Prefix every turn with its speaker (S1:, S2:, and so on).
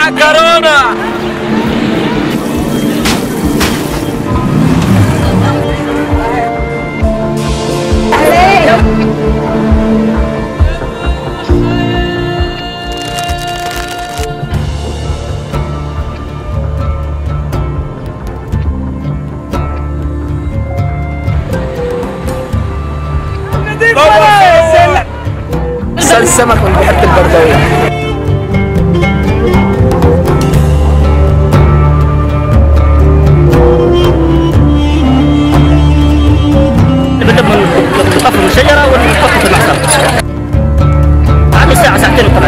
S1: كورونا
S2: سال السمك من بحيره البردويه
S3: بدأ من القطف من الشجرة والقطف في المحصول. هذه ساعة ساعتين وطلع